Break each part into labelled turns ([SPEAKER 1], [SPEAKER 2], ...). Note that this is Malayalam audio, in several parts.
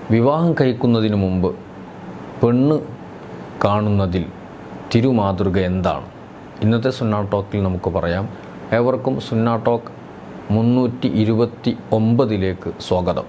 [SPEAKER 1] വിവാഹം കഴിക്കുന്നതിന് മുമ്പ് പെണ്ണ് കാണുന്നതിൽ തിരുമാതൃക എന്താണ് ഇന്നത്തെ സുന്നാ ടോക്കിൽ നമുക്ക് പറയാം ഏവർക്കും സുന്നാ ടോക്ക് മുന്നൂറ്റി ഇരുപത്തി ഒമ്പതിലേക്ക് സ്വാഗതം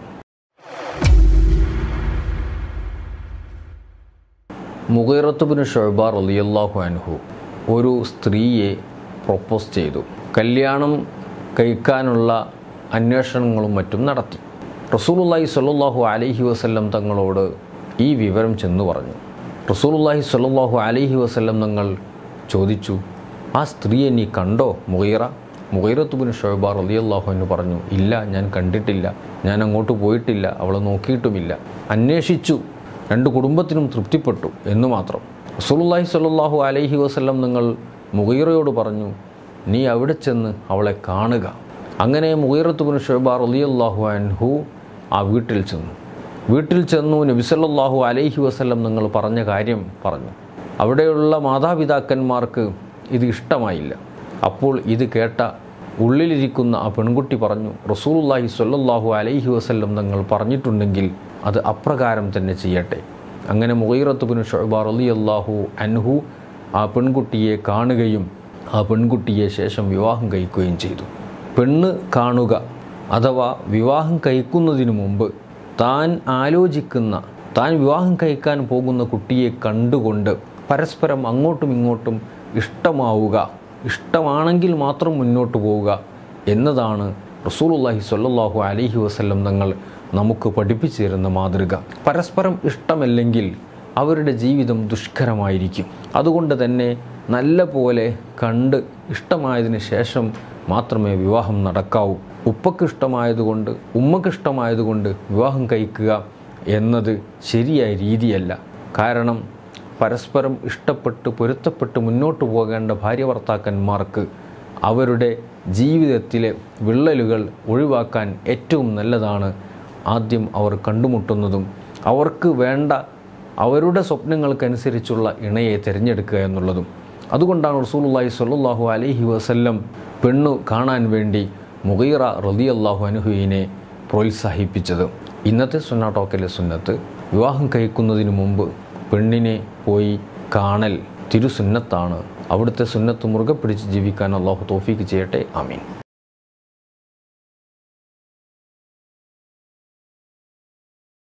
[SPEAKER 1] മുഗൈറത്തുബിന് ഷൊയ്ബാർ റളിയല്ലാഹു അൻഹു ഒരു സ്ത്രീയെ പ്രൊപ്പോസ് ചെയ്തു കല്യാണം കഴിക്കാനുള്ള അന്വേഷണങ്ങളും മറ്റും നടത്തി റസൂലുള്ളാഹി സ്വല്ലല്ലാഹു അലൈഹി വസല്ലം തങ്ങളോട് ഈ വിവരം ചെന്നു പറഞ്ഞു റസൂലുള്ളാഹി സ്വല്ലല്ലാഹു അലൈഹി വസല്ലം തങ്ങൾ ചോദിച്ചു ആ സ്ത്രീയെ നീ കണ്ടോ മുഗീറ മുഗൈറത്തുബിന് ഷൊയ്ബാർ റളിയല്ലാഹു അൻഹു പറഞ്ഞു ഇല്ല ഞാൻ കണ്ടിട്ടില്ല ഞാൻ അങ്ങോട്ട് പോയിട്ടില്ല അവളെ നോക്കിയിട്ടുമില്ല അന്വേഷിച്ചു രണ്ട് കുടുംബത്തിനും തൃപ്തിപ്പെട്ടു എന്ന് മാത്രം റസൂലുള്ളാഹി സ്വല്ലല്ലാഹു അലൈഹി വസല്ലം നിങ്ങൾ മുഗീറയോട് പറഞ്ഞു നീ അവിടെ ചെന്ന് അവളെ കാണുക അങ്ങനെ മുഗീറത്തുബിൻ ഷുബാർ റളിയല്ലാഹു അൻഹു ആ വീട്ടിൽ ചെന്നു വീട്ടിൽ ചെന്നു നബിസല്ലാഹു അലൈഹി വസല്ലം നിങ്ങൾ പറഞ്ഞ കാര്യം പറഞ്ഞു അവിടെയുള്ള മാതാപിതാക്കന്മാർക്ക് ഇത് ഇഷ്ടമായില്ല അപ്പോൾ ഇത് കേട്ട ഉള്ളിലിരിക്കുന്ന ആ പെൺകുട്ടി പറഞ്ഞു റസൂലുള്ളാഹി സ്വല്ലല്ലാഹു അലൈഹി വസല്ലം തങ്ങൾ പറഞ്ഞിട്ടുണ്ടെങ്കിൽ അത് അപ്രകാരം തന്നെ ചെയ്യട്ടെ അങ്ങനെ മുഗൈറത്തുബിൻ ഷൊബാർ റളിയല്ലാഹു അൻഹു ആ പെൺകുട്ടിയെ കാണുകയും ആ പെൺകുട്ടിയെ ശേഷം വിവാഹം കഴിക്കുകയും ചെയ്തു പെണ്ണ് കാണുക അഥവാ വിവാഹം കഴിക്കുന്നതിന് മുമ്പ് താൻ ആലോചിക്കുന്ന താൻ വിവാഹം കഴിക്കാൻ പോകുന്ന കുട്ടിയെ കണ്ടുകൊണ്ട് പരസ്പരം അങ്ങോട്ടും ഇങ്ങോട്ടും ഇഷ്ടമാവുക ഇഷ്ടമാണെങ്കിൽ മാത്രം മുന്നോട്ട് പോവുക എന്നതാണ് റസൂലുള്ളാഹി സ്വല്ലല്ലാഹു അലൈഹി വസല്ലം തങ്ങൾ നമുക്ക് പഠിപ്പിച്ചു തരുന്ന മാതൃക പരസ്പരം ഇഷ്ടമല്ലെങ്കിൽ അവരുടെ ജീവിതം ദുഷ്കരമായിരിക്കും അതുകൊണ്ട് തന്നെ നല്ല പോലെ കണ്ട് ഇഷ്ടമായതിന് ശേഷം മാത്രമേ വിവാഹം നടക്കാവൂ ഉപ്പക്ക് ഇഷ്ടമായതുകൊണ്ട് ഉമ്മക്ക് ഇഷ്ടമായതുകൊണ്ട് വിവാഹം കഴിക്കുക എന്നത് ശരിയായ രീതിയല്ല കാരണം പരസ്പരം ഇഷ്ടപ്പെട്ട് പൊരുത്തപ്പെട്ട് മുന്നോട്ട് പോകേണ്ട ഭാര്യ ഭർത്താക്കന്മാർക്ക് അവരുടെ ജീവിതത്തിലെ വിള്ളലുകൾ ഒഴിവാക്കാൻ ഏറ്റവും നല്ലതാണ് ആദ്യം അവർ കണ്ടുമുട്ടുന്നതും അവർക്ക് വേണ്ട അവരുടെ സ്വപ്നങ്ങൾക്കനുസരിച്ചുള്ള ഇണയെ തിരഞ്ഞെടുക്കുക എന്നുള്ളതും അതുകൊണ്ടാണ് റസൂലുള്ളാഹി സ്വല്ലല്ലാഹു അലൈഹി വസല്ലം പെണ്ണു കാണാൻ വേണ്ടി മുഗീറ റളിയല്ലാഹു അൻഹുവിനെ പ്രോത്സാഹിപ്പിച്ചത് ഇന്നത്തെ സുന്ന ടോക്കിലെ സുന്നത്ത് വിവാഹം കഴിക്കുന്നതിന് മുമ്പ് പെണ്ണിനെ പോയി കാണൽ തിരുസുന്നത്താണ് അവിടുത്തെ സുന്നത്ത് മുറുകെ പിടിച്ച് ജീവിക്കാൻ അള്ളാഹു തോഫീക്ക് ചെയ്യട്ടെ ആമീൻ